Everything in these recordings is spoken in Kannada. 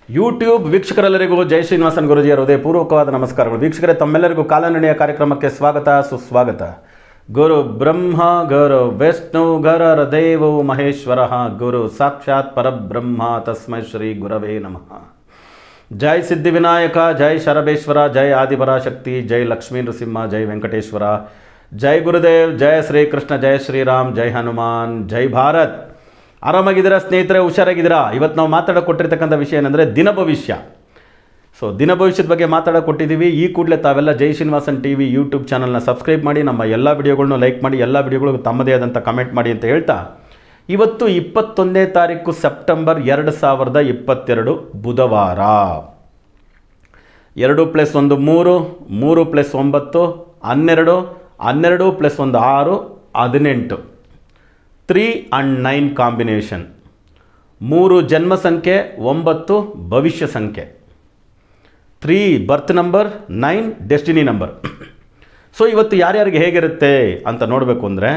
ಯೂಟ್ಯೂಬ್ ವೀಕ್ಷಕರೆಲ್ಲರಿಗೂ ಜೈ ಶ್ರೀನಿವಾಸನ್ ಗುರುಜಿಯರ ಹೃದಯಪೂರ್ವಕವಾದ ನಮಸ್ಕಾರಗಳು ವೀಕ್ಷಕರೇ ತಮ್ಮೆಲ್ಲರಿಗೂ ಕಾಲನಡಿಯ ಕಾರ್ಯಕ್ರಮಕ್ಕೆ ಸ್ವಾಗತ ಸುಸ್ವಾಗತ ಗುರು ಬ್ರಹ್ಮ ಗುರು ವಿಷ್ಣು ಗರರ ದೇವೋ ಮಹೇಶ್ವರ ಗುರು ಸಾಕ್ಷಾತ್ ಪರಬ್ರಹ್ಮ ತಸ್ಮೈ ಶ್ರೀ ಗುರವೇ ನಮಃ ಜೈ ಸಿದ್ಧಿವಿನಾಯಕ ಜೈ ಶರಬೇಶ್ವರ ಜೈ ಆದಿಪರಾಶಕ್ತಿ ಜೈ ಲಕ್ಷ್ಮೀ ನೃಸಿಂಹ ಜೈ ವೆಂಕಟೇಶ್ವರ ಜೈ ಗುರುದೇವ್ ಜೈ ಶ್ರೀಕೃಷ್ಣ ಜೈ ಶ್ರೀರಾಮ್ ಜೈ ಹನುಮಾನ್ ಜೈ ಭಾರತ್ ಆರಾಮಾಗಿದ್ದೀರಾ ಸ್ನೇಹಿತರೆ ಹುಷಾರಾಗಿದ್ದೀರಾ ಇವತ್ತು ನಾವು ಮಾತಾಡೋ ಕೊಟ್ಟಿರ್ತಕ್ಕಂಥ ವಿಷಯ ಏನಂದರೆ ದಿನ ಭವಿಷ್ಯ ಸೊ ದಿನ ಭವಿಷ್ಯದ ಬಗ್ಗೆ ಮಾತಾಡೋ ಕೊಟ್ಟಿದ್ದೀವಿ ಈ ಕೂಡಲೇ ತಾವೆಲ್ಲ Jai Srinivasan T V YouTube ಚಾನಲ್ನ ಸಬ್ಸ್ಕ್ರೈಬ್ ಮಾಡಿ ನಮ್ಮ ಎಲ್ಲ ವಿಡಿಯೋಗಳನ್ನೂ ಲೈಕ್ ಮಾಡಿ ಎಲ್ಲ ವಿಡಿಯೋಗಳಿಗೂ ತಮ್ಮದೇ ಆದಂಥ ಕಮೆಂಟ್ ಮಾಡಿ ಅಂತ ಹೇಳ್ತಾ ಇವತ್ತು ಇಪ್ಪತ್ತೊಂದನೇ ತಾರೀಕು ಸೆಪ್ಟೆಂಬರ್ ಎರಡು ಸಾವಿರದ ಇಪ್ಪತ್ತೆರಡು ಬುಧವಾರ ಎರಡು ಪ್ಲಸ್ ಒಂದು ಮೂರು ಮೂರು ಪ್ಲಸ್ ಒಂಬತ್ತು ಹನ್ನೆರಡು ಹನ್ನೆರಡು ಪ್ಲಸ್ ಒಂದು ಆರು ಹದಿನೆಂಟು ತ್ರೀ ಆ್ಯಂಡ್ ನೈನ್ ಕಾಂಬಿನೇಷನ್ ಮೂರು ಜನ್ಮ ಸಂಖ್ಯೆ ಒಂಬತ್ತು ಭವಿಷ್ಯ ಸಂಖ್ಯೆ three birth number nine destiny number so ಇವತ್ತು ಯಾರ್ಯಾರಿಗೆ ಹೇಗಿರುತ್ತೆ ಅಂತ ನೋಡಬೇಕು ಅಂದರೆ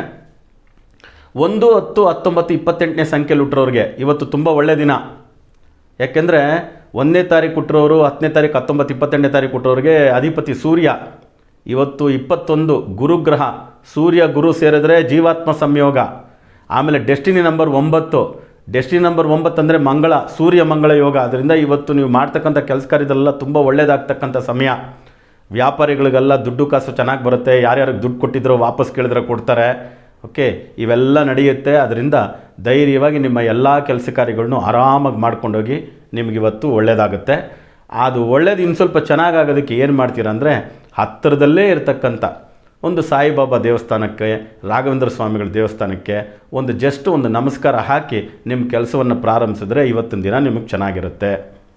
ಒಂದು ಹತ್ತು ಹತ್ತೊಂಬತ್ತು ಇಪ್ಪತ್ತೆಂಟನೇ ಸಂಖ್ಯೆಯಲ್ಲಿ ಹುಟ್ಟಿರೋರಿಗೆ ಇವತ್ತು ತುಂಬ ಒಳ್ಳೆಯ ದಿನ ಯಾಕೆಂದರೆ ಒಂದನೇ ತಾರೀಕು ಹುಟ್ಟಿರೋರು ಹತ್ತನೇ ತಾರೀಕು ಹತ್ತೊಂಬತ್ತು ಇಪ್ಪತ್ತೆಂಟನೇ ತಾರೀಕು ಹುಟ್ಟಿರೋರಿಗೆ ಅಧಿಪತಿ ಸೂರ್ಯ ಇವತ್ತು ಇಪ್ಪತ್ತೊಂದು ಗುರುಗ್ರಹ ಸೂರ್ಯ ಗುರು ಸೇರಿದ್ರೆ ಜೀವಾತ್ಮ ಸಂಯೋಗ ಆಮೇಲೆ ಡೆಸ್ಟಿನಿ ನಂಬರ್ ಒಂಬತ್ತು ಡೆಸ್ಟಿನಿ ನಂಬರ್ ಒಂಬತ್ತು ಅಂದರೆ ಮಂಗಳ ಸೂರ್ಯ ಮಂಗಳ ಯೋಗ ಅದರಿಂದ ಇವತ್ತು ನೀವು ಮಾಡ್ತಕ್ಕಂಥ ಕೆಲಸ ಕಾರ್ಯದೆಲ್ಲ ತುಂಬ ಒಳ್ಳೆಯದಾಗ್ತಕ್ಕಂಥ ಸಮಯ ವ್ಯಾಪಾರಿಗಳಿಗೆಲ್ಲ ದುಡ್ಡು ಕಾಸು ಚೆನ್ನಾಗಿ ಬರುತ್ತೆ ಯಾರ್ಯಾರಿಗೆ ದುಡ್ಡು ಕೊಟ್ಟಿದ್ರೋ ವಾಪಸ್ ಕೇಳಿದ್ರೆ ಕೊಡ್ತಾರೆ ಓಕೆ ಇವೆಲ್ಲ ನಡೆಯುತ್ತೆ ಅದರಿಂದ ಧೈರ್ಯವಾಗಿ ನಿಮ್ಮ ಎಲ್ಲ ಕೆಲಸ ಕಾರ್ಯಗಳನ್ನು ಆರಾಮಾಗಿ ಮಾಡ್ಕೊಂಡೋಗಿ ನಿಮಗಿವತ್ತು ಒಳ್ಳೆಯದಾಗುತ್ತೆ ಅದು ಒಳ್ಳೇದು ಇನ್ನು ಸ್ವಲ್ಪ ಚೆನ್ನಾಗಾಗೋದಕ್ಕೆ ಏನು ಮಾಡ್ತೀರಾ ಅಂದರೆ ಹತ್ತಿರದಲ್ಲೇ ಇರತಕ್ಕಂಥ ಒಂದು ಸಾಯಿಬಾಬಾ ದೇವಸ್ಥಾನಕ್ಕೆ ರಾಘವೇಂದ್ರ ಸ್ವಾಮಿಗಳ ದೇವಸ್ಥಾನಕ್ಕೆ ಒಂದು ಜಸ್ಟ್ ಒಂದು ನಮಸ್ಕಾರ ಹಾಕಿ ನಿಮ್ಮ ಕೆಲಸವನ್ನು ಪ್ರಾರಂಭಿಸಿದ್ರೆ ಇವತ್ತಿನ ದಿನ ನಿಮಗೆ ಚೆನ್ನಾಗಿರುತ್ತೆ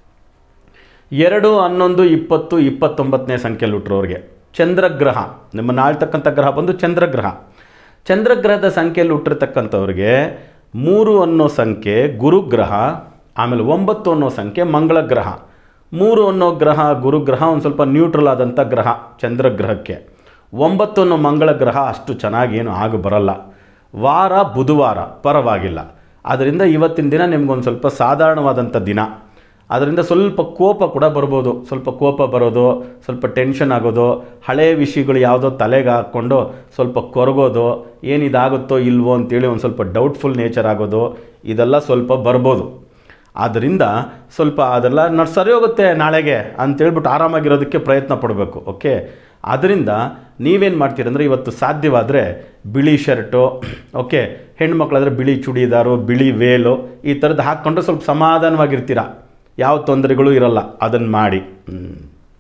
ಎರಡು ಹನ್ನೊಂದು ಇಪ್ಪತ್ತು ಇಪ್ಪತ್ತೊಂಬತ್ತನೇ ಸಂಖ್ಯೆಯಲ್ಲಿ ಹುಟ್ಟಿರೋರಿಗೆ ಚಂದ್ರಗ್ರಹ ನಿಮ್ಮನ್ನು ಆಳ್ತಕ್ಕಂಥ ಗ್ರಹ ಬಂದು ಚಂದ್ರಗ್ರಹ ಚಂದ್ರಗ್ರಹದ ಸಂಖ್ಯೆಯಲ್ಲಿ ಹುಟ್ಟಿರ್ತಕ್ಕಂಥವ್ರಿಗೆ ಮೂರು ಅನ್ನೋ ಸಂಖ್ಯೆ ಗುರುಗ್ರಹ ಆಮೇಲೆ ಒಂಬತ್ತು ಅನ್ನೋ ಸಂಖ್ಯೆ ಮಂಗಳ ಗ್ರಹ ಮೂರು ಅನ್ನೋ ಗ್ರಹ ಗುರುಗ್ರಹ ಒಂದು ಸ್ವಲ್ಪ ನ್ಯೂಟ್ರಲ್ ಆದಂಥ ಗ್ರಹ ಚಂದ್ರಗ್ರಹಕ್ಕೆ ಒಂಬತ್ತು ಅನ್ನೋ ಮಂಗಳ ಗ್ರಹ ಅಷ್ಟು ಚೆನ್ನಾಗೇನು ಆಗ ಬರಲ್ಲ ವಾರ ಬುಧವಾರ ಪರವಾಗಿಲ್ಲ ಆದ್ದರಿಂದ ಇವತ್ತಿನ ದಿನ ನಿಮ್ಗೊಂದು ಸ್ವಲ್ಪ ಸಾಧಾರಣವಾದಂಥ ದಿನ ಅದರಿಂದ ಸ್ವಲ್ಪ ಕೋಪ ಕೂಡ ಬರ್ಬೋದು ಸ್ವಲ್ಪ ಕೋಪ ಬರೋದು ಸ್ವಲ್ಪ ಟೆನ್ಷನ್ ಆಗೋದು ಹಳೆಯ ವಿಷಯಗಳು ಯಾವುದೋ ತಲೆಗೆ ಹಾಕ್ಕೊಂಡು ಸ್ವಲ್ಪ ಕೊರಗೋದು ಏನಿದಾಗುತ್ತೋ ಇಲ್ವೋ ಅಂತೇಳಿ ಒಂದು ಸ್ವಲ್ಪ ಡೌಟ್ಫುಲ್ ನೇಚರ್ ಆಗೋದು ಇದೆಲ್ಲ ಸ್ವಲ್ಪ ಬರ್ಬೋದು ಆದ್ದರಿಂದ ಸ್ವಲ್ಪ ಅದೆಲ್ಲ ನಡ್ ಸರಿ ಹೋಗುತ್ತೆ ನಾಳೆಗೆ ಅಂತೇಳ್ಬಿಟ್ಟು ಆರಾಮಾಗಿರೋದಕ್ಕೆ ಪ್ರಯತ್ನ ಪಡಬೇಕು ಓಕೆ ಆದ್ದರಿಂದ ನೀವೇನು ಮಾಡ್ತೀರಂದರೆ ಇವತ್ತು ಸಾಧ್ಯವಾದರೆ ಬಿಳಿ ಶರ್ಟು ಓಕೆ ಹೆಣ್ಮಕ್ಳಾದರೆ ಬಿಳಿ ಚೂಡಿದಾರು ಬಿಳಿ ವೇಲು ಈ ಥರದ್ದು ಹಾಕ್ಕೊಂಡ್ರೆ ಸ್ವಲ್ಪ ಸಮಾಧಾನವಾಗಿರ್ತೀರ ಯಾವ ತೊಂದರೆಗಳು ಇರಲ್ಲ ಅದನ್ನು ಮಾಡಿ ಹ್ಮ್.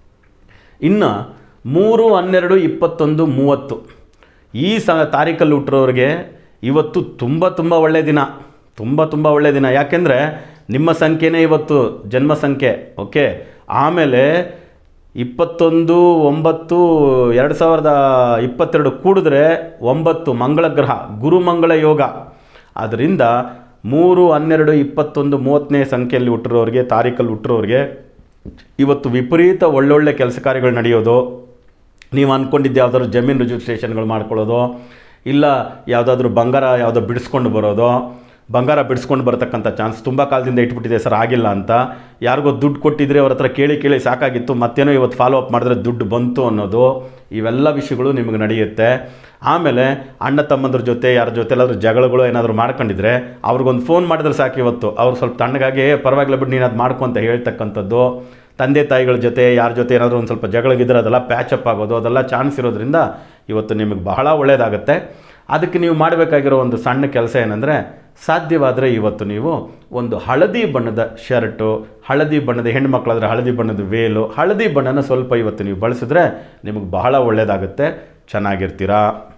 ಇನ್ನು ಮೂರು ಹನ್ನೆರಡು ಇಪ್ಪತ್ತೊಂದು ಮೂವತ್ತು ಈ ಸ ತಾರೀಕಲ್ಲಿ ಹುಟ್ಟಿರೋರಿಗೆ ಇವತ್ತು ತುಂಬ ತುಂಬ ಒಳ್ಳೆಯ ದಿನ ತುಂಬ ತುಂಬ ಒಳ್ಳೆಯ ದಿನ ಯಾಕೆಂದರೆ ನಿಮ್ಮ ಸಂಖ್ಯೆನೇ ಇವತ್ತು ಜನ್ಮ ಸಂಖ್ಯೆ ಓಕೆ ಆಮೇಲೆ ಇಪ್ಪತ್ತೊಂದು ಒಂಬತ್ತು ಎರಡು ಸಾವಿರದ ಇಪ್ಪತ್ತೆರಡು ಕೂಡಿದ್ರೆ ಒಂಬತ್ತು ಮಂಗಳ ಗ್ರಹ ಗುರುಮಂಗಳ ಯೋಗ ಅದರಿಂದ ಮೂರು ಹನ್ನೆರಡು ಇಪ್ಪತ್ತೊಂದು ಮೂವತ್ತನೇ ಸಂಖ್ಯೆಯಲ್ಲಿ ಹುಟ್ಟಿರೋರಿಗೆ ತಾರೀಕಲ್ಲಿ ಹುಟ್ಟಿರೋರಿಗೆ ಇವತ್ತು ವಿಪರೀತ ಒಳ್ಳೊಳ್ಳೆ ಕೆಲಸ ಕಾರ್ಯಗಳು ನಡೆಯೋದು ನೀವು ಅಂದ್ಕೊಂಡಿದ್ದು ಯಾವುದಾದ್ರು ಜಮೀನು ರಿಜಿಸ್ಟ್ರೇಷನ್ಗಳು ಮಾಡ್ಕೊಳ್ಳೋದು ಇಲ್ಲ ಯಾವುದಾದ್ರೂ ಬಂಗಾರ ಯಾವುದೋ ಬಿಡಿಸ್ಕೊಂಡು ಬರೋದು ಬಂಗಾರ ಬಿಡಿಸ್ಕೊಂಡು ಬರತಕ್ಕಂಥ ಚಾನ್ಸ್ ತುಂಬ ಕಾಲದಿಂದ ಇಟ್ಬಿಟ್ಟಿದೆ ಸರ್ ಆಗಿಲ್ಲ ಅಂತ ಯಾರಿಗೋ ದುಡ್ಡು ಕೊಟ್ಟಿದ್ರೆ ಅವ್ರ ಹತ್ರ ಕೇಳಿ ಕೇಳಿ ಸಾಕಾಗಿತ್ತು ಮತ್ತೇನೋ ಇವತ್ತು ಫಾಲೋ ಅಪ್ ಮಾಡಿದ್ರೆ ದುಡ್ಡು ಬಂತು ಅನ್ನೋದು ಇವೆಲ್ಲ ವಿಷಯಗಳು ನಿಮಗೆ ನಡೆಯುತ್ತೆ ಆಮೇಲೆ ಅಣ್ಣ ತಮ್ಮಂದ್ರ ಜೊತೆ ಯಾರ ಜೊತೆ ಎಲ್ಲಾದ್ರೂ ಜಗಳಗಳು ಏನಾದರೂ ಮಾಡ್ಕೊಂಡಿದ್ರೆ ಅವ್ರಿಗೊಂದು ಫೋನ್ ಮಾಡಿದ್ರೆ ಸಾಕು ಇವತ್ತು ಅವ್ರು ಸ್ವಲ್ಪ ತಣ್ಣಗಾಗಿ "ಏ, ಪರವಾಗಿಲ್ಲ ಬಿಟ್ಟು ನೀನು ಅದು ಮಾಡ್ಕೊ ಅಂತ ಹೇಳ್ತಕ್ಕಂಥದ್ದು ತಂದೆ ತಾಯಿಗಳ ಜೊತೆ ಯಾರ ಜೊತೆ ಏನಾದರೂ ಒಂದು ಸ್ವಲ್ಪ ಜಗಳಗಿದ್ರೆ ಅದೆಲ್ಲ ಪ್ಯಾಚಪ್ ಆಗೋದು ಅದೆಲ್ಲ ಚಾನ್ಸ್ ಇರೋದ್ರಿಂದ ಇವತ್ತು ನಿಮಗೆ ಬಹಳ ಒಳ್ಳೆಯದಾಗುತ್ತೆ ಅದಕ್ಕೆ ನೀವು ಮಾಡಬೇಕಾಗಿರೋ ಒಂದು ಸಣ್ಣ ಕೆಲಸ ಏನಂದರೆ ಸಾಧ್ಯವಾದರೆ ಇವತ್ತು ನೀವು ಒಂದು ಹಳದಿ ಬಣ್ಣದ ಶರ್ಟು ಹಳದಿ ಬಣ್ಣದ ಹೆಣ್ಮಕ್ಳಾದರೆ ಹಳದಿ ಬಣ್ಣದ ವೇಲು ಹಳದಿ ಬಣ್ಣನ ಸ್ವಲ್ಪ ಇವತ್ತು ನೀವು ಬಳಸಿದ್ರೆ ನಿಮಗೆ ಬಹಳ ಒಳ್ಳೆಯದಾಗುತ್ತೆ ಚೆನ್ನಾಗಿರ್ತೀರಾ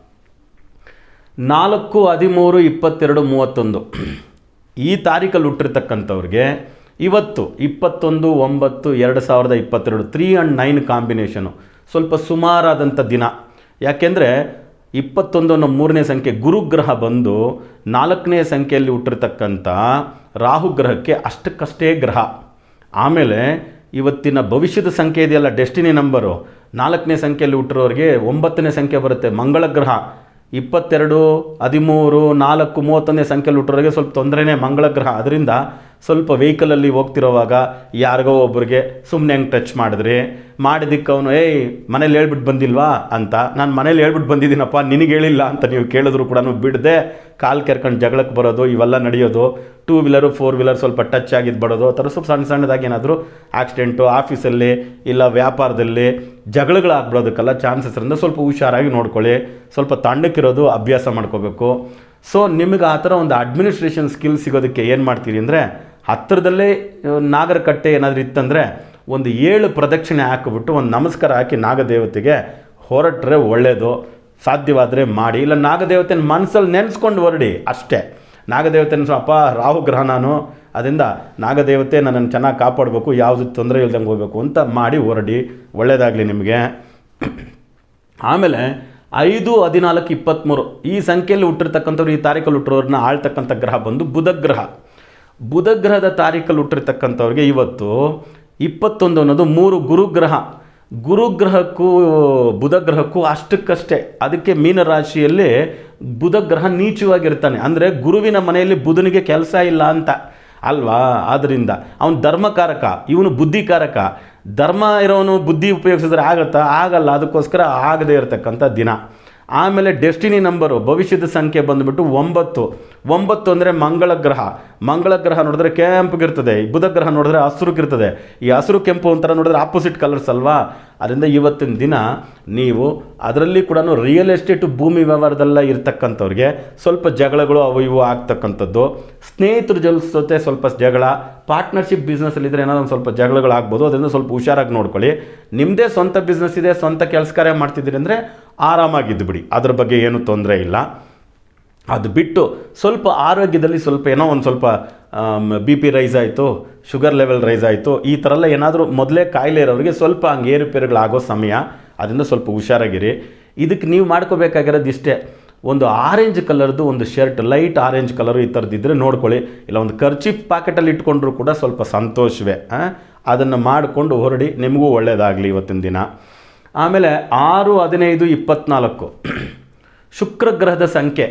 ನಾಲ್ಕು ಹದಿಮೂರು ಇಪ್ಪತ್ತೆರಡು ಮೂವತ್ತೊಂದು ಈ ತಾರೀಕಲ್ಲಿ ಹುಟ್ಟಿರ್ತಕ್ಕಂಥವ್ರಿಗೆ ಇವತ್ತು ಇಪ್ಪತ್ತೊಂದು ಒಂಬತ್ತು ಎರಡು ಸಾವಿರದ ಇಪ್ಪತ್ತೆರಡು ತ್ರೀ ಆ್ಯಂಡ್ ನೈನ್ ಕಾಂಬಿನೇಷನು ಸ್ವಲ್ಪ ಸುಮಾರಾದಂಥ ದಿನ ಯಾಕೆಂದರೆ ಇಪ್ಪತ್ತೊಂದು ಅನ್ನೋ ಮೂರನೇ ಸಂಖ್ಯೆ ಗುರುಗ್ರಹ ಬಂದು ನಾಲ್ಕನೇ ಸಂಖ್ಯೆಯಲ್ಲಿ ಹುಟ್ಟಿರ್ತಕ್ಕಂಥ ರಾಹುಗ್ರಹಕ್ಕೆ ಅಷ್ಟಕ್ಕಷ್ಟೇ ಗ್ರಹ ಆಮೇಲೆ ಇವತ್ತಿನ ಭವಿಷ್ಯದ ಸಂಖ್ಯೆ ಇದೆಯಲ್ಲ ಡೆಸ್ಟಿನಿ ನಂಬರು ನಾಲ್ಕನೇ ಸಂಖ್ಯೆಯಲ್ಲಿ ಹುಟ್ಟಿರೋರಿಗೆ ಒಂಬತ್ತನೇ ಸಂಖ್ಯೆ ಬರುತ್ತೆ ಮಂಗಳ ಗ್ರಹ ಇಪ್ಪತ್ತೆರಡು ಹದಿಮೂರು ನಾಲ್ಕು ಮೂವತ್ತೊಂದನೇ ಸಂಖ್ಯೆಯಲ್ಲಿ ಹುಟ್ಟಿರೋರಿಗೆ ಸ್ವಲ್ಪ ತೊಂದರೆನೇ ಮಂಗಳ ಗ್ರಹ ಅದರಿಂದ ಸ್ವಲ್ಪ ವೆಹಿಕಲಲ್ಲಿ ಹೋಗ್ತಿರೋವಾಗ ಯಾರಿಗೋ ಒಬ್ರಿಗೆ ಸುಮ್ಮನೆ ಹೆಂಗೆ ಟಚ್ ಮಾಡಿದ್ರಿ ಮಾಡಿದ್ದಕ್ಕೆ ಅವನು ಏಯ್ ಮನೇಲಿ ಹೇಳ್ಬಿಟ್ಟು ಬಂದಿಲ್ವಾ ಅಂತ ನಾನು ಮನೇಲಿ ಹೇಳ್ಬಿಟ್ಟು ಬಂದಿದ್ದೀನಪ್ಪ ನಿನಗೆ ಹೇಳಿಲ್ಲ ಅಂತ ನೀವು ಕೇಳಿದ್ರು ಕೂಡ ಬಿಡದೆ ಕಾಲು ಕೆರ್ಕೊಂಡು ಜಗಳಕ್ಕೆ ಬರೋದು ಇವೆಲ್ಲ ನಡೆಯೋದು ಟೂ ವೀಲರು ಫೋರ್ ವೀಲರ್ ಸ್ವಲ್ಪ ಟಚ್ ಆಗಿದ್ದು ಬರೋದು ಆ ಥರ ಸ್ವಲ್ಪ ಸಣ್ಣ ಸಣ್ಣದಾಗಿ ಏನಾದರೂ ಆಕ್ಸಿಡೆಂಟು ಆಫೀಸಲ್ಲಿ ಇಲ್ಲ ವ್ಯಾಪಾರದಲ್ಲಿ ಜಗಳಗಳಾಗ್ಬಿಡೋದಕ್ಕೆಲ್ಲ ಚಾನ್ಸಸ್ ಇರೋದ್ರಿಂದ ಸ್ವಲ್ಪ ಹುಷಾರಾಗಿ ನೋಡ್ಕೊಳ್ಳಿ ಸ್ವಲ್ಪ ತಣ್ಣಕ್ಕಿರೋದು ಅಭ್ಯಾಸ ಮಾಡ್ಕೋಬೇಕು ಸೊ ನಿಮಗೆ ಆ ಥರ ಒಂದು ಅಡ್ಮಿನಿಸ್ಟ್ರೇಷನ್ ಸ್ಕಿಲ್ ಸಿಗೋದಕ್ಕೆ ಏನು ಮಾಡ್ತೀರಿ ಅಂದರೆ ಹತ್ತಿರದಲ್ಲೇ ಆ, ನಾಗರಕಟ್ಟೆ ಏನಾದರೂ ಇತ್ತಂದರೆ ಒಂದು ಏಳು ಪ್ರದಕ್ಷಿಣೆ ಹಾಕಿಬಿಟ್ಟು ಒಂದು ನಮಸ್ಕಾರ ಹಾಕಿ ನಾಗದೇವತೆಗೆ ಹೊರಟ್ರೆ ಒಳ್ಳೆಯದು ಸಾಧ್ಯವಾದರೆ ಮಾಡಿ ಇಲ್ಲ ನಾಗದೇವತೆನ ಮನಸ್ಸಲ್ಲಿ ನೆನೆಸ್ಕೊಂಡು ಹೊರಡಿ ಅಷ್ಟೇ ನಾಗದೇವತೆನ ಅಪ್ಪ ರಾಹು ಗ್ರಹ ನಾನು ಅದರಿಂದ ನಾಗದೇವತೆ ನನ್ನನ್ನು ಚೆನ್ನಾಗಿ ಕಾಪಾಡಬೇಕು ಯಾವುದು ತೊಂದರೆ ಇಲ್ದಂಗೆ ಹೋಗಬೇಕು ಅಂತ ಮಾಡಿ ಹೊರಡಿ ಒಳ್ಳೆಯದಾಗಲಿ ನಿಮಗೆ ಆಮೇಲೆ ಐದು ಹದಿನಾಲ್ಕು ಇಪ್ಪತ್ತ್ಮೂರು ಈ ಸಂಖ್ಯೆಯಲ್ಲಿ ಹುಟ್ಟಿರ್ತಕ್ಕಂಥವ್ರು ಈ ತಾರೀಕಲ್ಲಿ ಹುಟ್ಟಿರೋರನ್ನ ಆಳ್ತಕ್ಕಂಥ ಗ್ರಹ ಬಂದು ಬುಧ ಗ್ರಹ ಬುಧ ಗ್ರಹದ ತಾರೀಕಲ್ಲಿ ಹುಟ್ಟಿರ್ತಕ್ಕಂಥವ್ರಿಗೆ ಇವತ್ತು ಇಪ್ಪತ್ತೊಂದು ಅನ್ನೋದು ಮೂರು ಗುರುಗ್ರಹ ಗುರುಗ್ರಹಕ್ಕೂ ಬುಧ ಗ್ರಹಕ್ಕೂ ಅಷ್ಟಕ್ಕಷ್ಟೇ ಅದಕ್ಕೆ ಮೀನರಾಶಿಯಲ್ಲಿ ಬುಧ ಗ್ರಹ ನೀಚವಾಗಿರ್ತಾನೆ ಅಂದರೆ ಗುರುವಿನ ಮನೆಯಲ್ಲಿ ಬುಧನಿಗೆ ಕೆಲಸ ಇಲ್ಲ ಅಂತ ಅಲ್ವಾ ಆದ್ದರಿಂದ ಅವನು ಧರ್ಮಕಾರಕ ಇವನು ಬುದ್ಧಿಕಾರಕ ಧರ್ಮ ಇರೋನು ಬುದ್ಧಿ ಉಪಯೋಗಿಸಿದ್ರೆ ಆಗತ್ತಾ ಆಗಲ್ಲ ಅದಕ್ಕೋಸ್ಕರ ಆಗದೇ ಇರತಕ್ಕಂಥ ದಿನ ಆಮೇಲೆ ಡೆಸ್ಟಿನಿ ನಂಬರು ಭವಿಷ್ಯದ ಸಂಖ್ಯೆ ಬಂದುಬಿಟ್ಟು ಒಂಬತ್ತು ಒಂಬತ್ತು ಅಂದರೆ ಮಂಗಳ ಗ್ರಹ ಮಂಗಳ ಗ್ರಹ ನೋಡಿದ್ರೆ ಕೆಂಪಗಿರ್ತದೆ ಈ ಬುಧ ಗ್ರಹ ನೋಡಿದ್ರೆ ಹಸಿರುಗಿರ್ತದೆ ಈ ಹಸಿರು ಕೆಂಪು ಒಂಥರ ನೋಡಿದ್ರೆ ಆಪೋಸಿಟ್ ಕಲರ್ಸ್ ಅಲ್ವಾ ಅದರಿಂದ ಇವತ್ತಿನ ದಿನ ನೀವು ಅದರಲ್ಲಿ ಕೂಡ ರಿಯಲ್ ಎಸ್ಟೇಟು ಭೂಮಿ ವ್ಯವಹಾರದಲ್ಲ ಇರ್ತಕ್ಕಂಥವ್ರಿಗೆ ಸ್ವಲ್ಪ ಜಗಳಗಳು ಅವು ಇವು ಆಗ್ತಕ್ಕಂಥದ್ದು ಸ್ನೇಹಿತರ ಜೊಲ್ ಜೊತೆ ಸ್ವಲ್ಪ ಜಗಳ ಪಾರ್ಟ್ನರ್ಶಿಪ್ ಬಿಸ್ನೆಸ್ಸಲ್ಲಿದ್ದರೆ ಏನಾದ್ರು ಒಂದು ಸ್ವಲ್ಪ ಜಗಳಗಳಾಗ್ಬೋದು ಅದರಿಂದ ಸ್ವಲ್ಪ ಹುಷಾರಾಗಿ ನೋಡ್ಕೊಳ್ಳಿ ನಿಮ್ಮದೇ ಸ್ವಂತ ಬಿಸ್ನೆಸ್ ಇದೆ ಸ್ವಂತ ಕೆಲಸ ಕಾರ್ಯ ಮಾಡ್ತಿದ್ದೀರಿ ಅಂದರೆ ಆರಾಮಾಗಿದ್ದು ಬಿಡಿ ಅದ್ರ ಬಗ್ಗೆ ಏನೂ ತೊಂದರೆ ಇಲ್ಲ ಅದು ಬಿಟ್ಟು ಸ್ವಲ್ಪ ಆರೋಗ್ಯದಲ್ಲಿ ಸ್ವಲ್ಪ ಏನೋ ಒಂದು ಸ್ವಲ್ಪ ಬಿ ಪಿ ರೈಸ್ ಆಯಿತು ಶುಗರ್ ಲೆವೆಲ್ ರೈಸ್ ಆಯಿತು ಈ ಥರ ಎಲ್ಲ ಏನಾದರೂ ಮೊದಲೇ ಕಾಯಿಲೆ ಇರೋರಿಗೆ ಸ್ವಲ್ಪ ಹಂಗೆ ಏರುಪೇರುಗಳಾಗೋ ಸಮಯ ಅದರಿಂದ ಸ್ವಲ್ಪ ಹುಷಾರಾಗಿರಿ ಇದಕ್ಕೆ ನೀವು ಮಾಡ್ಕೋಬೇಕಾಗಿರೋದು ಇಷ್ಟೇ ಒಂದು ಆರೆಂಜ್ ಕಲರ್ದು ಒಂದು ಶರ್ಟ್ ಲೈಟ್ ಆರೆಂಜ್ ಕಲರು ಈ ಥರದ್ದಿದ್ದರೆ ನೋಡ್ಕೊಳ್ಳಿ ಇಲ್ಲ ಒಂದು ಖರ್ಚಿಫ್ ಪ್ಯಾಕೆಟಲ್ಲಿ ಇಟ್ಕೊಂಡ್ರೂ ಕೂಡ ಸ್ವಲ್ಪ ಸಂತೋಷವೇ ಅದನ್ನು ಮಾಡಿಕೊಂಡು ಹೊರಡಿ ನಿಮಗೂ ಒಳ್ಳೆಯದಾಗಲಿ ಇವತ್ತಿನ ದಿನ ಆಮೇಲೆ ಆರು ಹದಿನೈದು ಇಪ್ಪತ್ನಾಲ್ಕು ಶುಕ್ರ ಗ್ರಹದ ಸಂಖ್ಯೆ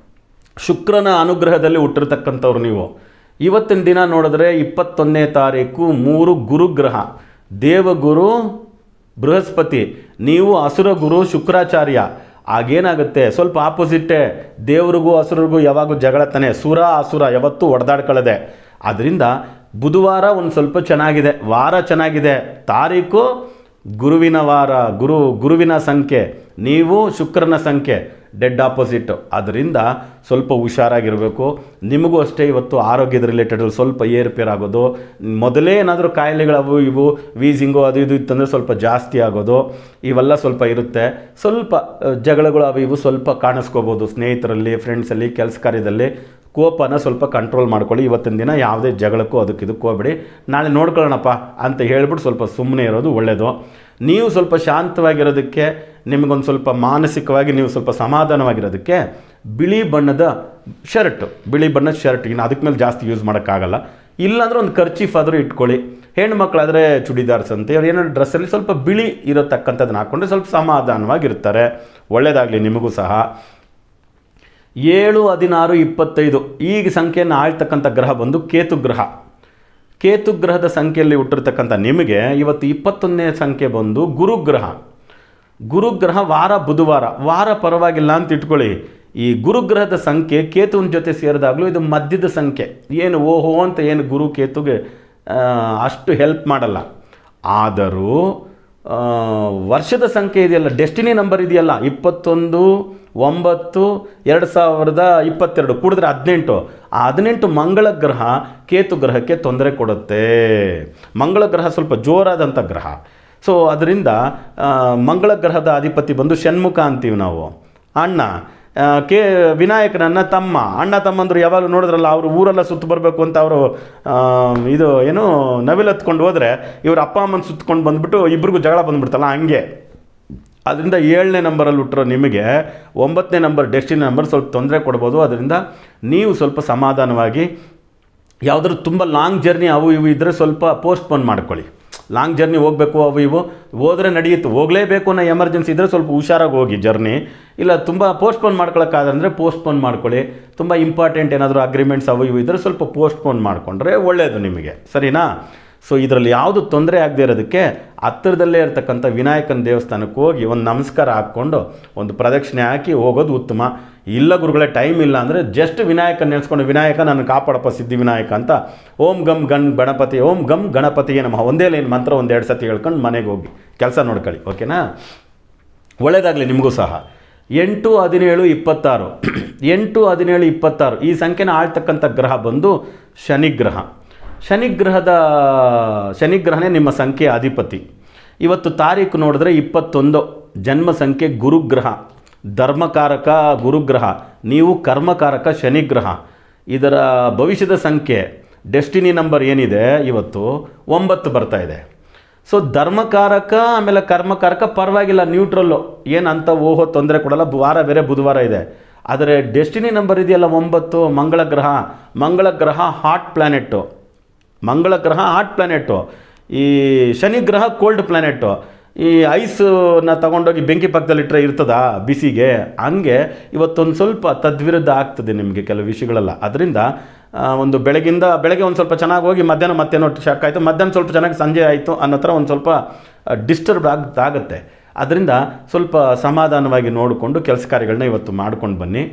ಶುಕ್ರನ ಅನುಗ್ರಹದಲ್ಲಿ ಹುಟ್ಟಿರ್ತಕ್ಕಂಥವ್ರು ನೀವು ಇವತ್ತಿನ ದಿನ ನೋಡಿದ್ರೆ ಇಪ್ಪತ್ತೊಂದನೇ ತಾರೀಕು ಮೂರು ಗುರುಗ್ರಹ ದೇವಗುರು ಬೃಹಸ್ಪತಿ ನೀವು ಅಸುರ ಗುರು ಶುಕ್ರಾಚಾರ್ಯ ಆಗೇನಾಗುತ್ತೆ ಸ್ವಲ್ಪ ಆಪೋಸಿಟ್ಟೇ ದೇವ್ರಿಗೂ ಹಸುರಿಗೂ ಯಾವಾಗೂ ಜಗಳ ತಾನೆ ಸುರ ಅಸುರ ಯಾವತ್ತೂ ಹೊಡೆದಾಡ್ಕೊಳ್ಳದೆ ಅದರಿಂದ ಬುಧವಾರ ಒಂದು ಸ್ವಲ್ಪ ಚೆನ್ನಾಗಿದೆ ವಾರ ಚೆನ್ನಾಗಿದೆ ತಾರೀಕು ಗುರುವಿನ ವಾರ ಗುರು ಗುರುವಿನ ಸಂಖ್ಯೆ ನೀವು ಶುಕ್ರನ ಸಂಖ್ಯೆ ಡೆಡ್ ಆಪೋಸಿಟ್ ಅದರಿಂದ ಸ್ವಲ್ಪ ಹುಷಾರಾಗಿರಬೇಕು ನಿಮಗೂ ಅಷ್ಟೇ ಇವತ್ತು ಆರೋಗ್ಯದ ರಿಲೇಟೆಡ್ ಸ್ವಲ್ಪ ಏರುಪೇರು ಆಗೋದು ಮೊದಲೇ ಏನಾದರೂ ಕಾಯಿಲೆಗಳು ಅವು ಇವು ವೀಸಿಂಗು ಅದು ಇದು ಇತ್ತಂದರೆ ಸ್ವಲ್ಪ ಜಾಸ್ತಿ ಆಗೋದು ಇವೆಲ್ಲ ಸ್ವಲ್ಪ ಇರುತ್ತೆ ಸ್ವಲ್ಪ ಅ, ಜಗಳಗಳು ಅವು ಇವು ಸ್ವಲ್ಪ ಕಾಣಿಸ್ಕೋಬೋದು ಸ್ನೇಹಿತರಲ್ಲಿ ಫ್ರೆಂಡ್ಸಲ್ಲಿ ಕೆಲಸ ಕಾರ್ಯದಲ್ಲಿ ಕೋಪನ ಸ್ವಲ್ಪ ಕಂಟ್ರೋಲ್ ಮಾಡ್ಕೊಳ್ಳಿ ಇವತ್ತಿನ ದಿನ ಯಾವುದೇ ಜಗಳಕ್ಕೂ ಅದಕ್ಕೆ ಇದಕ್ಕೆ ಹೋಗ್ಬೇಡಿ ನಾಳೆ ನೋಡ್ಕೊಳ್ಳೋಣಪ್ಪ ಅಂತ ಹೇಳ್ಬಿಟ್ಟು ಸ್ವಲ್ಪ ಸುಮ್ಮನೆ ಇರೋದು ಒಳ್ಳೆಯದು ನೀವು ಸ್ವಲ್ಪ ಶಾಂತವಾಗಿರೋದಕ್ಕೆ ನಿಮಗೊಂದು ಸ್ವಲ್ಪ ಮಾನಸಿಕವಾಗಿ ನೀವು ಸ್ವಲ್ಪ ಸಮಾಧಾನವಾಗಿರೋದಕ್ಕೆ ಬಿಳಿ ಬಣ್ಣದ ಶರ್ಟ್ ಬಿಳಿ ಬಣ್ಣದ ಶರ್ಟ್ ಇನ್ನು ಅದಕ್ಕೆ ಮೇಲೆ ಜಾಸ್ತಿ ಯೂಸ್ ಮಾಡೋಕ್ಕಾಗಲ್ಲ ಇಲ್ಲಾಂದ್ರೆ ಒಂದು ಖರ್ಚೀಫ್ ಆದರೂ ಇಟ್ಕೊಳ್ಳಿ ಹೆಣ್ಮಕ್ಳಾದರೆ ಚುಡಿದಾರ್ಸ್ ಅಂತ ಇವ್ರು ಏನೋ ಡ್ರೆಸ್ಸಲ್ಲಿ ಸ್ವಲ್ಪ ಬಿಳಿ ಇರತಕ್ಕಂಥದ್ದನ್ನ ಹಾಕ್ಕೊಂಡ್ರೆ ಸ್ವಲ್ಪ ಸಮಾಧಾನವಾಗಿರ್ತಾರೆ ಒಳ್ಳೆಯದಾಗಲಿ ನಿಮಗೂ ಸಹ ಏಳು ಹದಿನಾರು ಇಪ್ಪತ್ತೈದು ಈ ಸಂಖ್ಯೆಯನ್ನು ಆಳ್ತಕ್ಕಂಥ ಗ್ರಹ ಬಂದು ಕೇತು ಗ್ರಹ ಕೇತು ಗ್ರಹದ ಸಂಖ್ಯೆಯಲ್ಲಿ ಹುಟ್ಟಿರ್ತಕ್ಕಂಥ ನಿಮಗೆ ಇವತ್ತು ಇಪ್ಪತ್ತೊಂದನೇ ಸಂಖ್ಯೆ ಬಂದು ಗುರುಗ್ರಹ ಗುರುಗ್ರಹ ವಾರ ಬುಧವಾರ ವಾರ ಪರವಾಗಿಲ್ಲ ಅಂತ ಇಟ್ಕೊಳ್ಳಿ ಈ ಗುರುಗ್ರಹದ ಸಂಖ್ಯೆ ಕೇತುವಿನ ಜೊತೆ ಸೇರಿದಾಗಲೂ ಇದು ಮಧ್ಯದ ಸಂಖ್ಯೆ ಏನು ಓಹೋ ಅಂತ ಏನು ಗುರು ಕೇತುಗೆ ಆ, ಅಷ್ಟು ಹೆಲ್ಪ್ ಮಾಡಲ್ಲ ಆದರೂ ಆ, ವರ್ಷದ ಸಂಖ್ಯೆ ಇದೆಯಲ್ಲ ಡೆಸ್ಟಿನಿ ನಂಬರ್ ಇದೆಯಲ್ಲ ಇಪ್ಪತ್ತೊಂದು ಒಂಬತ್ತು ಎರಡು ಸಾವಿರದ ಇಪ್ಪತ್ತೆರಡು ಕೂಡಿದ್ರೆ ಹದಿನೆಂಟು ಆ ಹದಿನೆಂಟು ಮಂಗಳ ಗ್ರಹ ಕೇತು ಗ್ರಹಕ್ಕೆ ತೊಂದರೆ ಕೊಡುತ್ತೆ ಮಂಗಳ ಗ್ರಹ ಸ್ವಲ್ಪ ಜೋರಾದಂಥ ಗ್ರಹ ಸೊ ಅದರಿಂದ ಆ, ಮಂಗಳ ಗ್ರಹದ ಅಧಿಪತಿ ಬಂದು ಷಣ್ಮುಖ ಅಂತೀವಿ ನಾವು ಅಣ್ಣ ಆ, ಕೆ ವಿನಾಯಕನನ್ನ ತಮ್ಮ ಅಣ್ಣ ತಮ್ಮಂದರು ಯಾವಾಗಲೂ ನೋಡಿದ್ರಲ್ಲ ಅವರು ಊರೆಲ್ಲ ಸುತ್ತು ಬರಬೇಕು ಅಂತ ಅವರು ಇದು ಏನು ನವಿಲು ಹತ್ಕೊಂಡು ಹೋದರೆ ಇವ್ರ ಅಪ್ಪ ಅಮ್ಮನ ಸುತ್ಕೊಂಡು ಬಂದ್ಬಿಟ್ಟು ಇಬ್ರಿಗೂ ಜಗಳ ಬಂದ್ಬಿಡ್ತಲ್ಲ ಹಂಗೆ ಅದರಿಂದ ಏಳನೇ ನಂಬರಲ್ಲಿ ಹುಟ್ಟಿರೋ ನಿಮಗೆ ಒಂಬತ್ತನೇ ನಂಬರ್ ಡೆಸ್ಟಿನಿ ನಂಬರ್ ಸ್ವಲ್ಪ ತೊಂದರೆ ಕೊಡ್ಬೋದು ಅದರಿಂದ ನೀವು ಸ್ವಲ್ಪ ಸಮಾಧಾನವಾಗಿ ಯಾವುದಾದ್ರು ತುಂಬ ಲಾಂಗ್ ಜರ್ನಿ ಅವು ಇವು ಇದ್ದರೆ ಸ್ವಲ್ಪ ಪೋಸ್ಟ್ಪೋನ್ ಮಾಡ್ಕೊಳ್ಳಿ ಲಾಂಗ್ ಜರ್ನಿ ಹೋಗಬೇಕು ಅವು ಇವು ಹೋದರೆ ನಡೆಯುತ್ತೆ ಹೋಗಲೇಬೇಕು ಅನ್ನೋ ಎಮರ್ಜೆನ್ಸಿ ಇದ್ದರೆ ಸ್ವಲ್ಪ ಹುಷಾರಾಗಿ ಹೋಗಿ ಜರ್ನಿ ಇಲ್ಲ ತುಂಬ ಪೋಸ್ಟ್ಪೋನ್ ಮಾಡ್ಕೊಳಕ್ಕಾದಂದರೆ ಪೋಸ್ಟ್ಪೋನ್ ಮಾಡ್ಕೊಳ್ಳಿ ತುಂಬ ಇಂಪಾರ್ಟೆಂಟ್ ಏನಾದರೂ ಅಗ್ರಿಮೆಂಟ್ಸ್ ಅವು ಇವು ಇದ್ದರೆ ಸ್ವಲ್ಪ ಪೋಸ್ಟ್ಪೋನ್ ಮಾಡಿಕೊಂಡ್ರೆ ಒಳ್ಳೆಯದು ನಿಮಗೆ ಸರಿನಾ ಸೊ ಇದರಲ್ಲಿ ಯಾವುದು ತೊಂದರೆ ಆಗದೆ ಇರೋದಕ್ಕೆ ಹತ್ತಿರದಲ್ಲೇ ಇರತಕ್ಕಂಥ ವಿನಾಯಕನ ದೇವಸ್ಥಾನಕ್ಕೆ ಹೋಗಿ ಒಂದು ನಮಸ್ಕಾರ ಹಾಕ್ಕೊಂಡು ಒಂದು ಪ್ರದಕ್ಷಿಣೆ ಹಾಕಿ ಹೋಗೋದು ಉತ್ತಮ ಇಲ್ಲ ಗುರುಗಳೇ ಟೈಮ್ ಇಲ್ಲ ಅಂದರೆ ಜಸ್ಟ್ ವಿನಾಯಕ ನೆನೆಸ್ಕೊಂಡು ವಿನಾಯಕ ನಾನು ಕಾಪಾಡಪ್ಪ ಸಿದ್ಧಿ ವಿನಾಯಕ ಅಂತ ಓಂ ಗಮ್ ಗಣ್ ಗಣಪತಿ ಓಂ ಗಮ್ ಗಣಪತಿಗೆ ನಮಃ ಒಂದೇ ಲೈನ್ ಮಂತ್ರ ಒಂದು ಎರಡು ಸತಿ ಹೇಳ್ಕೊಂಡು ಮನೆಗೆ ಹೋಗಿ ಕೆಲಸ ನೋಡ್ಕೊಳ್ಳಿ ಓಕೆನಾ ಒಳ್ಳೆಯದಾಗಲಿ ನಿಮಗೂ ಸಹ ಎಂಟು ಹದಿನೇಳು ಇಪ್ಪತ್ತಾರು ಎಂಟು ಹದಿನೇಳು ಇಪ್ಪತ್ತಾರು ಈ ಸಂಖ್ಯೆನ ಆಳ್ತಕ್ಕಂಥ ಗ್ರಹ ಬಂದು ಶನಿಗ್ರಹ ಶನಿಗ್ರಹದ ಶನಿಗ್ರಹನೇ ನಿಮ್ಮ ಸಂಖ್ಯೆ ಅಧಿಪತಿ ಇವತ್ತು ತಾರೀಕು ನೋಡಿದ್ರೆ ಇಪ್ಪತ್ತೊಂದು ಜನ್ಮ ಸಂಖ್ಯೆ ಗುರುಗ್ರಹ ಧರ್ಮಕಾರಕ ಗುರುಗ್ರಹ ನೀವು ಕರ್ಮಕಾರಕ ಶನಿಗ್ರಹ ಇದರ ಭವಿಷ್ಯದ ಸಂಖ್ಯೆ ಡೆಸ್ಟಿನಿ ನಂಬರ್ ಏನಿದೆ ಇವತ್ತು ಒಂಬತ್ತು ಬರ್ತಾ ಇದೆ ಸೊ ಧರ್ಮಕಾರಕ ಆಮೇಲೆ ಕರ್ಮಕಾರಕ ಪರವಾಗಿಲ್ಲ ನ್ಯೂಟ್ರಲ್ಲು ಏನು ಅಂತ ಓಹೋ ತೊಂದರೆ ಕೊಡಲ್ಲ ವಾರ ಬೇರೆ ಬುಧವಾರ ಇದೆ ಆದರೆ ಡೆಸ್ಟಿನಿ ನಂಬರ್ ಇದೆಯಲ್ಲ ಒಂಬತ್ತು ಮಂಗಳ ಗ್ರಹ ಮಂಗಳ ಗ್ರಹ ಹಾಟ್ ಪ್ಲ್ಯಾನೆಟ್ಟು ಮಂಗಳ ಗ್ರಹ ಹಾಟ್ ಪ್ಲ್ಯಾನೆಟ್ಟು ಈ ಶನಿ ಗ್ರಹ ಕೋಲ್ಡ್ ಪ್ಲ್ಯಾನೆಟ್ಟು ಈ ಐಸನ್ನ ತಗೊಂಡೋಗಿ ಬೆಂಕಿ ಪಕ್ಕದಲ್ಲಿಟ್ಟರೆ ಇರ್ತದಾ ಬಿಸಿಗೆ ಹಂಗೆ ಇವತ್ತೊಂದು ಸ್ವಲ್ಪ ತದ್ವಿರುದ್ಧ ಆಗ್ತದೆ ನಿಮಗೆ ಕೆಲವು ವಿಷಯಗಳೆಲ್ಲ ಅದರಿಂದ ಆ, ಒಂದು ಬೆಳಗಿಂದ ಬೆಳಗ್ಗೆ ಒಂದು ಸ್ವಲ್ಪ ಚೆನ್ನಾಗಿ ಹೋಗಿ ಮಧ್ಯಾಹ್ನ ಮತ್ತೇನೋ ಶಾಕ್ ಆಯಿತು ಮಧ್ಯಾಹ್ನ ಸ್ವಲ್ಪ ಚೆನ್ನಾಗಿ ಸಂಜೆ ಆಯಿತು ಅನ್ನೋ ಥರ ಒಂದು ಸ್ವಲ್ಪ ಡಿಸ್ಟರ್ಬ್ ಆಗ್ ಆಗುತ್ತೆ ಅದರಿಂದ ಸ್ವಲ್ಪ ಸಮಾಧಾನವಾಗಿ ನೋಡಿಕೊಂಡು ಕೆಲಸ ಕಾರ್ಯಗಳನ್ನ ಇವತ್ತು ಮಾಡ್ಕೊಂಡು ಬನ್ನಿ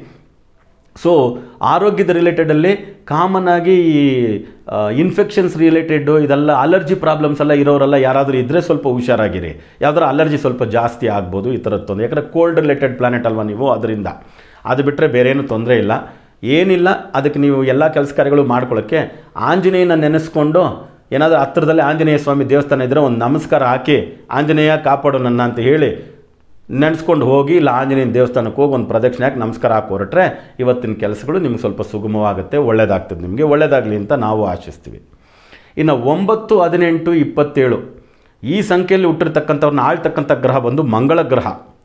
ಸೊ ಆರೋಗ್ಯದ ರಿಲೇಟೆಡಲ್ಲಿ ಕಾಮನ್ ಆಗಿ ಈ ಇನ್ಫೆಕ್ಷನ್ಸ್ ರಿಲೇಟೆಡ್ಡು ಇದೆಲ್ಲ ಅಲರ್ಜಿ ಪ್ರಾಬ್ಲಮ್ಸ್ ಎಲ್ಲ ಇರೋರೆಲ್ಲ ಯಾರಾದರೂ ಇದ್ದರೆ ಸ್ವಲ್ಪ ಹುಷಾರಾಗಿರಿ ಯಾವ್ದಾರು ಅಲರ್ಜಿ ಸ್ವಲ್ಪ ಜಾಸ್ತಿ ಆಗ್ಬೋದು ಈ ಥರದ್ದು ತೊಂದರೆ ಯಾಕಂದರೆ ಕೋಲ್ಡ್ ರಿಲೇಟೆಡ್ ಪ್ಲಾನೆಟ್ ಅಲ್ವಾ ನೀವು ಅದರಿಂದ ಅದು ಬಿಟ್ಟರೆ ಬೇರೆ ಏನು ತೊಂದರೆ ಇಲ್ಲ ಏನಿಲ್ಲ ಅದಕ್ಕೆ ನೀವು ಎಲ್ಲ ಕೆಲಸ ಕಾರ್ಯಗಳು ಮಾಡ್ಕೊಳ್ಳೋಕ್ಕೆ ಆಂಜನೇಯನ ನೆನೆಸ್ಕೊಂಡು ಏನಾದರೂ ಹತ್ತಿರದಲ್ಲಿ ಆಂಜನೇಯ ಸ್ವಾಮಿ ದೇವಸ್ಥಾನ ಇದ್ದರೆ ಒಂದು ನಮಸ್ಕಾರ ಹಾಕಿ ಆಂಜನೇಯ ಕಾಪಾಡು ನನ್ನ ಅಂತ ಹೇಳಿ ನೆನೆಸ್ಕೊಂಡು ಹೋಗಿ ಇಲ್ಲ ಆಂಜನೇಯನ ದೇವಸ್ಥಾನಕ್ಕೆ ಹೋಗಿ ಒಂದು ಪ್ರದಕ್ಷಿಣೆ ಹಾಕಿ ನಮಸ್ಕಾರ ಹಾಕಿ ಹೊರಟ್ರೆ ಇವತ್ತಿನ ಕೆಲಸಗಳು ನಿಮ್ಗೆ ಸ್ವಲ್ಪ ಸುಗಮವಾಗುತ್ತೆ ಒಳ್ಳೆಯದಾಗ್ತದೆ ನಿಮಗೆ ಒಳ್ಳೆಯದಾಗಲಿ ಅಂತ ನಾವು ಆಶಿಸ್ತೀವಿ ಇನ್ನು ಒಂಬತ್ತು ಹದಿನೆಂಟು ಇಪ್ಪತ್ತೇಳು ಈ ಸಂಖ್ಯೆಯಲ್ಲಿ ಹುಟ್ಟಿರ್ತಕ್ಕಂಥವ್ರನ್ನ ಆಳ್ತಕ್ಕಂಥ ಗ್ರಹ ಬಂದು ಮಂಗಳ ಗ್ರಹ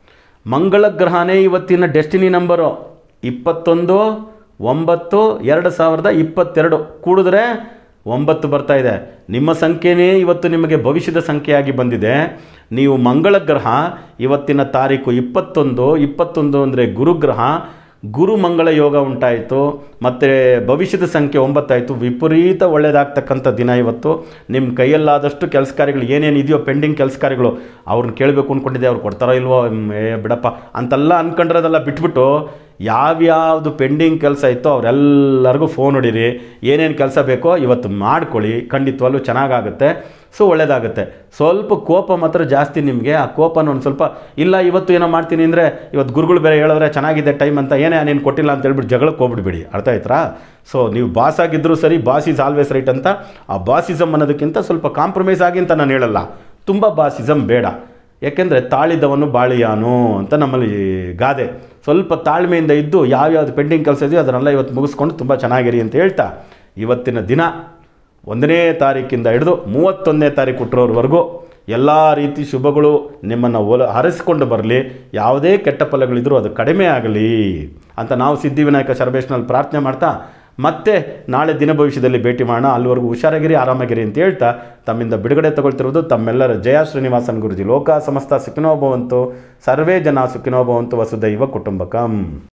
ಮಂಗಳ ಗ್ರಹನೇ ಇವತ್ತಿನ ಡೆಸ್ಟಿನಿ ನಂಬರು ಇಪ್ಪತ್ತೊಂದು ಒಂಬತ್ತು ಎರಡು ಸಾವಿರದ ಇಪ್ಪತ್ತೆರಡು ಕೂಡಿದ್ರೆ ಒಂಬತ್ತು ಬರ್ತಾ ಇದೆ ನಿಮ್ಮ ಸಂಖ್ಯೆನೇ ಇವತ್ತು ನಿಮಗೆ ಭವಿಷ್ಯದ ಸಂಖ್ಯೆಯಾಗಿ ಬಂದಿದೆ ನೀವು ಮಂಗಳ ಗ್ರಹ ಇವತ್ತಿನ ತಾರೀಕು ಇಪ್ಪತ್ತೊಂದು ಇಪ್ಪತ್ತೊಂದು ಅಂದರೆ ಗುರುಗ್ರಹ ಗುರು ಮಂಗಳ ಯೋಗ ಉಂಟಾಯಿತು ಮತ್ತು ಭವಿಷ್ಯದ ಸಂಖ್ಯೆ ಒಂಬತ್ತಾಯಿತು ವಿಪರೀತ ಒಳ್ಳೆಯದಾಗ್ತಕ್ಕಂಥ ದಿನ ಇವತ್ತು ನಿಮ್ಮ ಕೈಯಲ್ಲಾದಷ್ಟು ಕೆಲಸ ಕಾರ್ಯಗಳು ಏನೇನು ಇದೆಯೋ ಪೆಂಡಿಂಗ್ ಕೆಲಸ ಕಾರ್ಯಗಳು ಅವ್ರನ್ನ ಕೇಳಬೇಕು ಅಂದ್ಕೊಂಡಿದ್ದೆ ಅವ್ರು ಕೊಡ್ತಾರೋ ಇಲ್ವೋ ಹ್ಮ್, ಏ ಬಿಡಪ್ಪ ಅಂತೆಲ್ಲ ಅಂದ್ಕೊಂಡ್ರದೆಲ್ಲ ಬಿಟ್ಬಿಟ್ಟು ಯಾವ್ಯಾವುದು ಪೆಂಡಿಂಗ್ ಕೆಲಸ ಇತ್ತೋ ಅವರೆಲ್ಲರಿಗೂ ಫೋನ್ ಹೊಡೀರಿ ಏನೇನು ಕೆಲಸ ಬೇಕೋ ಇವತ್ತು ಮಾಡ್ಕೊಳ್ಳಿ ಖಂಡಿತವಾಗ್ಲೂ ಚೆನ್ನಾಗಾಗುತ್ತೆ ಸೊ ಒಳ್ಳೆಯದಾಗುತ್ತೆ ಸ್ವಲ್ಪ ಕೋಪ ಮಾತ್ರ ಜಾಸ್ತಿ ನಿಮಗೆ ಆ ಕೋಪನ ಒಂದು ಸ್ವಲ್ಪ ಇಲ್ಲ ಇವತ್ತು ಏನೋ ಮಾಡ್ತೀನಿ ಅಂದರೆ ಇವತ್ತು ಗುರುಗಳು ಬೇರೆ ಹೇಳಿದ್ರೆ ಚೆನ್ನಾಗಿದೆ ಟೈಮ್ ಅಂತ ಏನೇ ನೀನು ಕೊಟ್ಟಿಲ್ಲ ಅಂತ ಹೇಳ್ಬಿಟ್ಟು ಜಗಳಕ್ಕೆ ಹೋಗ್ಬಿಡ್ಬೇಡಿ ಅರ್ಥ ಆಯ್ತಾ ಸೊ ನೀವು ಬಾಸ್ ಆಗಿದ್ದರೂ ಸರಿ ಬಾಸ್ ಈಸ್ ಆಲ್ವೇಸ್ ರೈಟ್ ಅಂತ ಆ ಬಾಸಿಸಮ್ ಅನ್ನೋದಕ್ಕಿಂತ ಸ್ವಲ್ಪ ಕಾಂಪ್ರಮೈಸ್ ಆಗಿ ಅಂತ ನಾನು ಹೇಳಲ್ಲ ತುಂಬ ಬಾಸಿಸಮ್ ಬೇಡ ಯಾಕೆಂದರೆ ತಾಳಿದವನು ಬಾಳಿಯಾನು ಅಂತ ನಮ್ಮಲ್ಲಿ ಗಾದೆ ಸ್ವಲ್ಪ ತಾಳ್ಮೆಯಿಂದ ಇದ್ದು ಯಾವ್ಯಾವ್ದು ಪೆಂಡಿಂಗ್ ಕೆಲಸ ಇದೆಯೋ ಅದನ್ನೆಲ್ಲ ಇವತ್ತು ಮುಗಿಸ್ಕೊಂಡು ತುಂಬ ಚೆನ್ನಾಗಿರಿ ಅಂತ ಹೇಳ್ತಾ ಇವತ್ತಿನ ದಿನ ಒಂದನೇ ತಾರೀಕಿಂದ ಹಿಡಿದು ಮೂವತ್ತೊಂದನೇ ತಾರೀಕು ಹುಟ್ಟಿರೋರ್ವರೆಗೂ ಎಲ್ಲ ರೀತಿ ಶುಭಗಳು ನಿಮ್ಮನ್ನು ಒಲ ಹರಿಸ್ಕೊಂಡು ಬರಲಿ ಯಾವುದೇ ಕೆಟ್ಟ ಫಲಗಳಿದ್ರೂ ಅದು ಕಡಿಮೆ ಆಗಲಿ ಅಂತ ನಾವು ಸಿದ್ಧಿವಿನಾಯಕ ಶರಬೇಶ್ನಲ್ಲಿ ಪ್ರಾರ್ಥನೆ ಮಾಡ್ತಾ ಮತ್ತೆ ನಾಳೆ ದಿನ ಭವಿಷ್ಯದಲ್ಲಿ ಭೇಟಿ ಮಾಡೋಣ ಅಲ್ಲಿವರೆಗೂ ಹುಷಾರಾಗಿರಿ ಆರಾಮಾಗಿರಿ ಅಂತ ಹೇಳ್ತಾ ತಮ್ಮಿಂದ ಬಿಡುಗಡೆ ತಗೊಳ್ತಿರೋದು ತಮ್ಮೆಲ್ಲರ ಜಯ ಶ್ರೀನಿವಾಸನ್ ಗುರುಜಿ ಲೋಕ ಸಮಸ್ತ ಸುಖಿನೋ ಭವಂತು ಸರ್ವೇ ಜನ ಸುಖಿನೋ ಭವಂತು ವಸುದೈವ ಕುಟುಂಬಕಂ